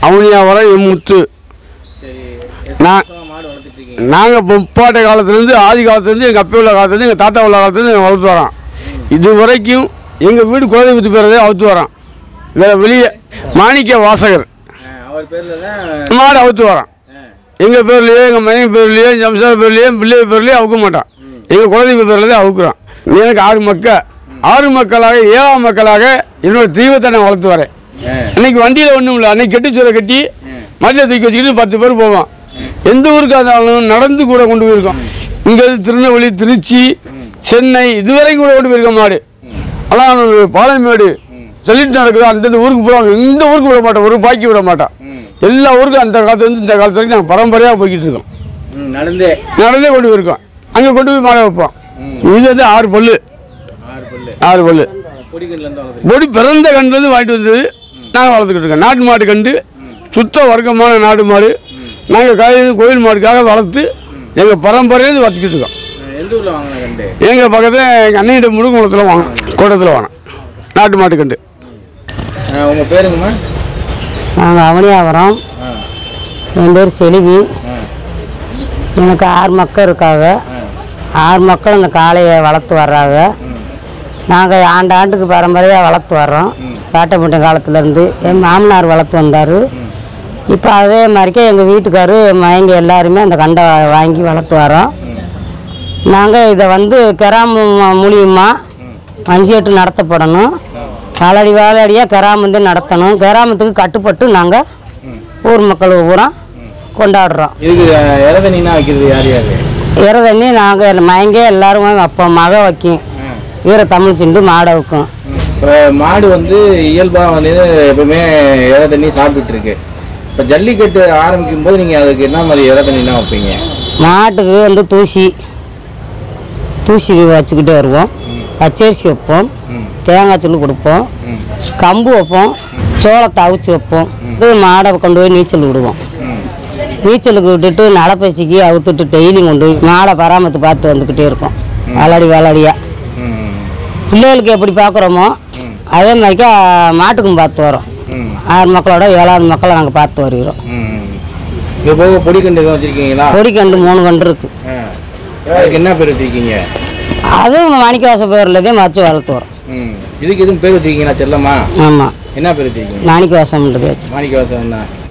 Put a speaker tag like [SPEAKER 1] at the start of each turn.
[SPEAKER 1] அவனியாவரம் M முத்து
[SPEAKER 2] சரி
[SPEAKER 1] நான்
[SPEAKER 2] எத்தனை மாடு வளர்த்துட்டு இருக்கீங்க
[SPEAKER 1] நாங்கள் முப்பாட்டை காலத்துலேருந்து ஆதி காலத்துலேருந்து எங்கள் அப்பா உள்ள காலத்துலேருந்து எங்கள் தாத்தா உள்ள காலத்துலேருந்து நாங்கள் வளர்த்து வரோம் இது வரைக்கும் எங்கள் வீடு குலதெய்வத்து பேரதே அவுத்து வரோம் வேறு வெளியே மாணிக்க வாசகர்
[SPEAKER 2] ஆ, அவர் பேர்ல தான்
[SPEAKER 1] மாடு அவுத்து வரோம்
[SPEAKER 2] ஆ,
[SPEAKER 1] எங்கள் பேர்லேயே எங்கள் மனைவி பேர்லேயே ஜம்சார் பேர்லேயே பிள்ளை பேர்லேயே அவுக்க மாட்டோம் எங்கள் குலதெய்வ பேரில் தான் அவுக்குறோம் எனக்கு ஆறு மக்கள் ஆறு மக்களாக ஏழாம் மக்களாக என்னோட தெய்வத்தை நான் வளர்த்து வரேன்
[SPEAKER 2] ஆ,
[SPEAKER 1] அன்னைக்கு வண்டியில் ஒன்றும் இல்லை அன்னைக்கு கெட்டிச்சோரை கட்டி மதியில் தூக்கி வச்சுக்கிட்டு பத்து பேர் போவோம் எந்த ஊருக்கு இருந்தாலும் நடந்து கூட கொண்டு போயிருக்கோம் இங்கே திருநெல்வேலி திருச்சி சென்னை இதுவரைக்கும் கூட கொண்டு போயிருக்கோம் மாடு ஆனால் ஒரு பாளையமேடு சொல்லிட்டு நடக்குது அந்தந்த ஊருக்கு போகிறோம் இந்த ஊருக்கு விட மாட்டோம் ஒரு பாக்கி விட மாட்டோம் எல்லா ஊருக்கும் அந்த காலத்துலேருந்து இந்த காலத்து வரைக்கும் நாங்கள் பரம்பரையாக போய்கிட்டு இருக்கோம்
[SPEAKER 2] ம், நடந்தே
[SPEAKER 1] நடந்தே கொண்டு போயிருக்கோம் அங்கே கொண்டு போய் மாடை வைப்போம் இது வந்து ஆறு பல்லு
[SPEAKER 2] ஆறு பல்லு
[SPEAKER 1] ஆறு பல்லு
[SPEAKER 2] பொடிக்கண்ணில் இருந்து வளர்த்துருக்கீங்க
[SPEAKER 1] பொடி பிறந்த கண்டு வந்து வாங்கிட்டு வந்தது நாங்கள் வளர்த்துக்கிட்டு இருக்கோம் நாட்டு மாடு கண்டு சுத்த வர்க்கமான நாடு மாடு நாங்கள் காலையில் கோயில் மாடுக்காக வளர்த்து எங்கள் பரம்பரையிலேருந்து வளர்த்துக்கிட்டு இருக்கோம்
[SPEAKER 2] ஆ, எந்த ஊரில் வாங்கின கண்டு
[SPEAKER 1] எங்கள் பக்கத்தில் எங்கள் அண்ணிகிட்ட முழுங்குளத்தில் வாங்கினோம் கூட்டத்தில் வாங்கினோம் நாட்டு மாட்டு கண்டு
[SPEAKER 2] ஆ, உங்க பேருங்கம்மா
[SPEAKER 3] நாங்கள் அவனியாவரம்
[SPEAKER 2] ஆ
[SPEAKER 3] என் பேர் செலிவி
[SPEAKER 2] ஆ
[SPEAKER 3] எனக்கு ஆறு மக்கள் இருக்காங்க ஆறு மக்கள் அந்த காளையை வளர்த்து வர்றாங்க நாங்கள் ஆண்டாண்டுக்கு பரம்பரையாக வளர்த்து வர்றோம் வேட்டைப்பட்ட காலத்துலேருந்து என் மாமனார் வளர்த்து வந்தார் இப்போ அதே மாதிரிக்கே எங்கள் வீட்டுக்காரு மயங்க எல்லாருமே அந்த கண்டை வாங்கி வளர்த்து வரோம் நாங்கள் இதை வந்து கிராமம் மூலியமாக மஞ்சேட்டு நடத்தப்படணும் காலடி வாழடியாக கிராமம் வந்து நடத்தணும் கிராமத்துக்கு கட்டுப்பட்டு நாங்கள் ஊர் மக்கள் பூரா கொண்டாடுறோம்
[SPEAKER 2] இதுக்கு இறதண்ணினா வைக்கிறது யார் யார்
[SPEAKER 3] இற தண்ணி நாங்கள் மயங்க எல்லாருமே வைப்போம் மக வைக்கும் வீர தமிழ் சிண்டு மாடை வைக்கும்
[SPEAKER 2] இப்போ மாடு வந்து இயல்பாக வந்து எப்பவுமே இற தண்ணி சாப்பிட்டுட்டு இருக்கு இப்போ ஜல்லிக்கட்டு ஆரம்பிக்கும் போது நீங்கள் அதுக்கு என்ன மாதிரி இற தண்ணிலாம் வைப்பீங்க
[SPEAKER 3] மாட்டுக்கு வந்து தூசி தூசி வச்சுக்கிட்டே வருவோம் பச்சரிசி வைப்போம் தேங்காய் சொல்லு கொடுப்போம்
[SPEAKER 2] ம்
[SPEAKER 3] கம்பு வைப்போம் சோளத்தை அவிச்சு வைப்போம் இது மாடை கொண்டு போய் நீச்சல் விடுவோம்
[SPEAKER 2] ம்
[SPEAKER 3] நீச்சலுக்கு விட்டுட்டு நடப்பசிக்கு அவுத்துட்டு டெய்லியும் கொண்டு போய் மாடை பராமரித்து பார்த்து வந்துக்கிட்டே இருக்கோம் விளாடி விளாடியா
[SPEAKER 2] ம்
[SPEAKER 3] பிள்ளைகளுக்கு எப்படி பார்க்குறோமோ அதே மாதிரிக்கா மாட்டுக்கும் பார்த்து வரோம்
[SPEAKER 2] ம்
[SPEAKER 3] ஆறு மக்களோட ஏழாவது மக்களை நாங்கள் பார்த்து வருகிறோம்
[SPEAKER 2] ம் இது போக பொடிக்கண்டு எதுவும் வச்சுருக்கீங்களா
[SPEAKER 3] கொடி கண்டு மூணு கண்டு இருக்கு
[SPEAKER 2] ஆ அதுக்கு என்ன பேர் வச்சுருக்கீங்க
[SPEAKER 3] அதுவும் மாணிக்கவாச பேரில் தான் வச்சு வளர்த்து வரோம்
[SPEAKER 2] ம் இதுக்கு எதுவும் பேர் வச்சுருக்கீங்களா செல்லம்மா
[SPEAKER 3] ஆமாம்
[SPEAKER 2] என்ன பேர் வச்சுருக்கீங்க
[SPEAKER 3] மாணிக்கவாசம்ன்றது வச்சு
[SPEAKER 2] மாணிக்கவாசம் தான்